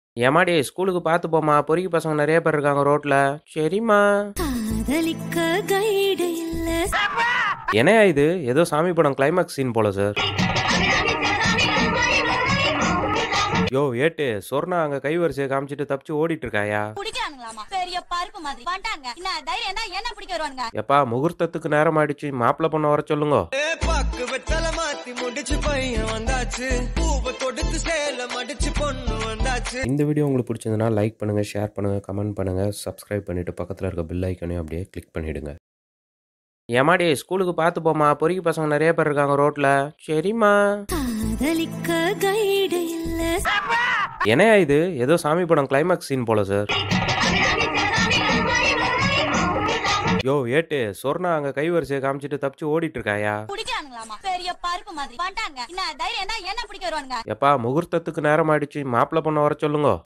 ஏம்மாடி ஸ்கூலுக்கு பார்த்து போம்மா பொறுக்கி பசங்க நிறைய பேர் இருக்காங்க ரோட்ல சரிம்மா காதலிக்க கைடு இல்ல என்னையா இது ஏதோ சாமி படம் கிளைமாக்ஸ் சீன் போல சார் யோ ஏட்டு சொர்ணா அங்க கை வரிசையை காமிச்சிட்டு தப்பிச்சு ஓடிட்டு இருக்காயா பிடிக்கிறானுங்களாமா பெரிய பருப்பு மாதிரி வந்துட்டாங்க என்ன தைரியம் தான் என்ன பிடிக்க வருவானுங்க எப்பா முகூர்த்தத்துக்கு நேரம் ஆயிடுச்சு மாப்பிள்ளை பொண்ணு வர சொல்லுங்க பாக்கு வெத்தல மாத்தி முடிச்சு பையன் வந்தாச்சு பூவை தொடுத்து சேல மடிச்சு பொண்ணு வந்தாச்சு இந்த வீடியோ உங்களுக்கு பிடிச்சிருந்தனா லைக் பண்ணுங்க ஷேர் பண்ணுங்க கமெண்ட் பண்ணுங்க சப்ஸ்கிரைப் பண்ணிட்டு பக்கத்தில் இருக்க பெல் ஐக்கனையும் அப்படியே கிளிக் பண்ணிடுங்க ஏமாடி ஸ்கூலுக்கு பார்த்து போம்மா பொறுக்கி பசங்க நிறைய பேர் இருக்காங்க ரோட்ல சரிம்மா காதலிக்க கைடு இல்ல என்னையா இது ஏதோ சாமி படம் கிளைமாக்ஸ் சீன் போல சார் யோ ஏட்டு சொர்ணா அங்க கை வரிசையை காமிச்சிட்டு தப்பிச்சு ஓடிட்டு இருக்காயா பிடிக்கிறானுங்களாமா பெரிய பருப்பு மாதிரி வந்துட்டாங்க என்ன தைரியம் தான் என்ன பிடிக்க வருவானுங்க எப்பா முகூர்த்தத்துக்கு நேரம் ஆயிடுச்சு மாப்பிள்ளை பொண்ணு வர சொல்லுங்க